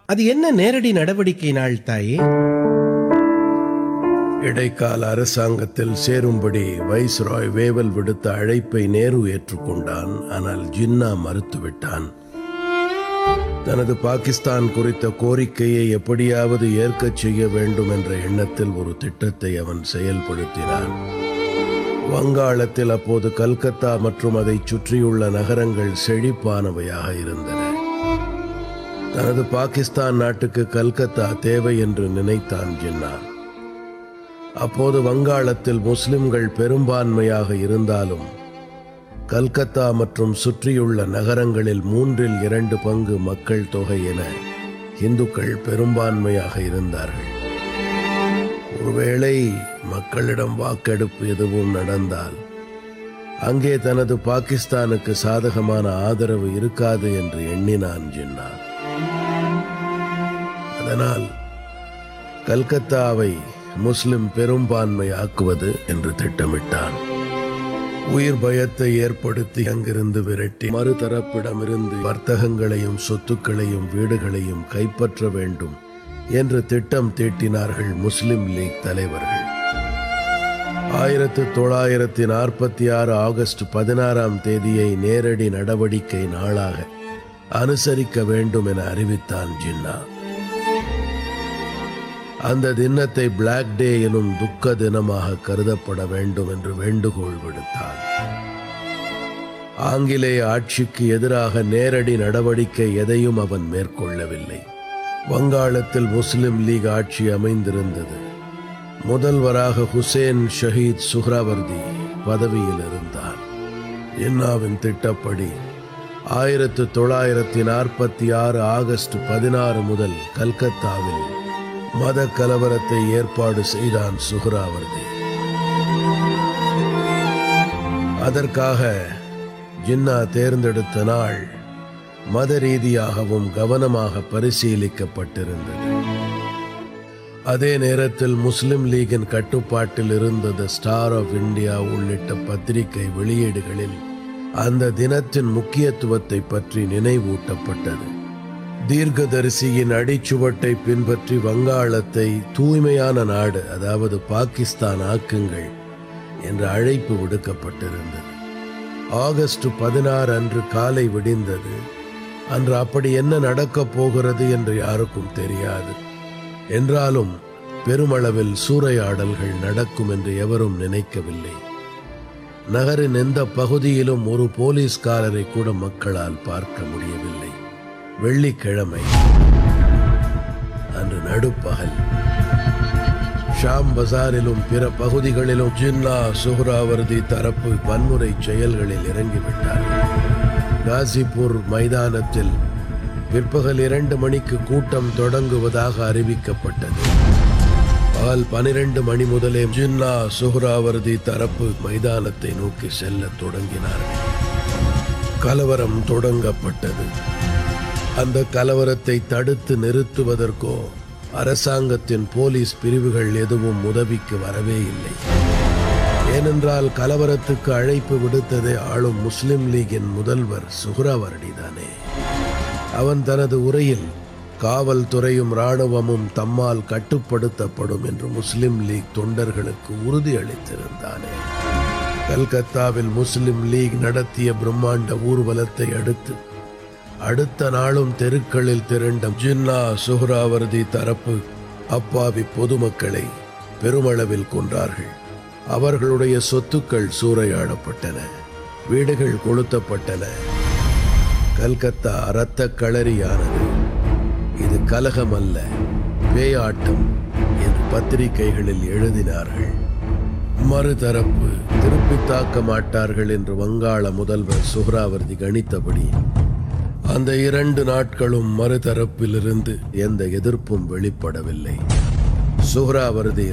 அது என்ன நேரடி நடவடிக்கை நாள் தாயே இடைக்கால அரசாங்கத்தில் சேரும்படி வைஸ்ராய் வேவல் விடுத்த அழைப்பை நேரு ஏற்றுக்கொண்டான் ஆனால் ஜின்னா மறுத்துவிட்டான் தனது பாகிஸ்தான் குறித்த கோரிக்கையை எப்படியாவது ஏற்கச் செய்ய வேண்டும் என்ற எண்ணத்தில் ஒரு திட்டத்தை அவன் செயல்படுத்தினான் வங்காளத்தில் அப்போது கல்கத்தா மற்றும் அதைச் சுற்றியுள்ள நகரங்கள் செழிப்பானவையாக இருந்தன தனது பாகிஸ்தான் நாட்டுக்கு கல்கத்தா தேவை என்று நினைத்தான் ஜின்னா அப்போது வங்காளத்தில் முஸ்லிம்கள் பெரும்பான்மையாக இருந்தாலும் கல்கத்தா மற்றும் சுற்றியுள்ள நகரங்களில் மூன்றில் இரண்டு பங்கு மக்கள் தொகை என இந்துக்கள் பெரும்பான்மையாக இருந்தார்கள் ஒருவேளை மக்களிடம் வாக்கெடுப்பு எதுவும் நடந்தால் அங்கே தனது பாகிஸ்தானுக்கு சாதகமான ஆதரவு இருக்காது என்று எண்ணினான் ஜின்னா அதனால் கல்கத்தாவை முஸ்லிம் பெரும்பான்மையாக்குவது என்று திட்டமிட்டான் உயிர் பயத்தை ஏற்படுத்தி அங்கிருந்து விரட்டி மறுதரப்பிடமிருந்து வர்த்தகங்களையும் சொத்துக்களையும் வீடுகளையும் கைப்பற்ற வேண்டும் என்று திட்டம் தீட்டினார்கள் முஸ்லிம் லீக் தலைவர்கள் ஆயிரத்து தொள்ளாயிரத்தி நாற்பத்தி ஆறு ஆகஸ்ட் பதினாறாம் தேதியை நேரடி நடவடிக்கை நாளாக அனுசரிக்க வேண்டும் என அறிவித்தான் ஜின்னா அந்த தினத்தை பிளாக் டே எனும் துக்க தினமாக கருதப்பட வேண்டும் என்று வேண்டுகோள் விடுத்தான் ஆங்கிலேய ஆட்சிக்கு எதிராக நேரடி நடவடிக்கை எதையும் அவன் மேற்கொள்ளவில்லை வங்காளத்தில் முஸ்லிம் லீக் ஆட்சி அமைந்திருந்தது முதல்வராக ஹுசேன் ஷஹீத் சுஹ்ராவர்தி பதவியில் இருந்தார் இன்னாவின் திட்டப்படி ஆயிரத்து தொள்ளாயிரத்தி நாற்பத்தி ஆறு ஆகஸ்ட் பதினாறு முதல் கல்கத்தாவில் மத கலவரத்தை ஏற்பாடு செய்தான் சுஹ்ராவர்தி அதற்காக ஜின்னா தேர்ந்தெடுத்த நாள் மத ரீதியாகவும் கவனமாக பரிசீலிக்கப்பட்டிருந்தது அதே நேரத்தில் முஸ்லிம் லீகின் கட்டுப்பாட்டில் இருந்த த ஸ்டார் ஆஃப் இந்தியா உள்ளிட்ட பத்திரிகை வெளியீடுகளில் அந்த தினத்தின் முக்கியத்துவத்தை பற்றி நினைவூட்டப்பட்டது தீர்க்கதரிசியின் அடிச்சுவட்டை பின்பற்றி வங்காளத்தை தூய்மையான நாடு அதாவது பாகிஸ்தான் ஆக்குங்கள் என்ற அழைப்பு விடுக்கப்பட்டிருந்தது ஆகஸ்ட் பதினாறு அன்று காலை விடிந்தது அன்று அப்படி என்ன நடக்கப் போகிறது என்று யாருக்கும் தெரியாது என்றாலும் பெருமளவில் சூறையாடல்கள் நடக்கும் என்று எவரும் நினைக்கவில்லை நகரின் எந்த பகுதியிலும் ஒரு போலீஸ்காரரை கூட மக்களால் பார்க்க முடியவில்லை வெள்ளிக்கிழமை அன்று நடுப்பகல் ஷாம் பசாரிலும் பிற பகுதிகளிலும் ஜின்னா சுஹ்ராவர்தி தரப்பு வன்முறை செயல்களில் இறங்கிவிட்டார்கள் காசிப்பூர் மைதானத்தில் பிற்பகல் இரண்டு மணிக்கு கூட்டம் தொடங்குவதாக அறிவிக்கப்பட்டது பகல் பனிரெண்டு மணி முதலே ஜின்னா சுஹ்ராவர்தி தரப்பு மைதானத்தை நோக்கி செல்லத் தொடங்கினார்கள் கலவரம் தொடங்கப்பட்டது அந்த கலவரத்தை தடுத்து நிறுத்துவதற்கோ அரசாங்கத்தின் போலீஸ் பிரிவுகள் எதுவும் உதவிக்கு வரவே இல்லை ஏனென்றால் கலவரத்துக்கு அழைப்பு விடுத்ததே ஆளும் முஸ்லிம் லீகின் முதல்வர் சுஹ்ராவர்டி தானே அவன் தனது உரையில் காவல்துறையும் இராணுவமும் தம்மால் கட்டுப்படுத்தப்படும் என்று முஸ்லிம் லீக் தொண்டர்களுக்கு உறுதியளித்திருந்தானே கல்கத்தாவில் முஸ்லிம் லீக் நடத்திய பிரம்மாண்ட ஊர்வலத்தை அடுத்து அடுத்த நாளும் தெருக்களில் திரண்ட ஜின்னா சுஹ்ராவர்தி தரப்பு அப்பாவி பொதுமக்களை பெருமளவில் கொன்றார்கள் அவர்களுடைய சொத்துக்கள் சூறையாடப்பட்டன வீடுகள் கொளுத்தப்பட்டன கல்கத்தா இரத்த களரியானது இது கலகம் அல்ல பேயாட்டம் என்று பத்திரிகைகளில் எழுதினார்கள் மறுதரப்பு திருப்பி தாக்க மாட்டார்கள் என்று வங்காள முதல்வர் சுஹ்ராவர்தி கணித்தபடி அந்த இரண்டு நாட்களும் மறுதரப்பிலிருந்து எந்த எதிர்ப்பும் வெளிப்படவில்லை சுஹ்ராவர்தி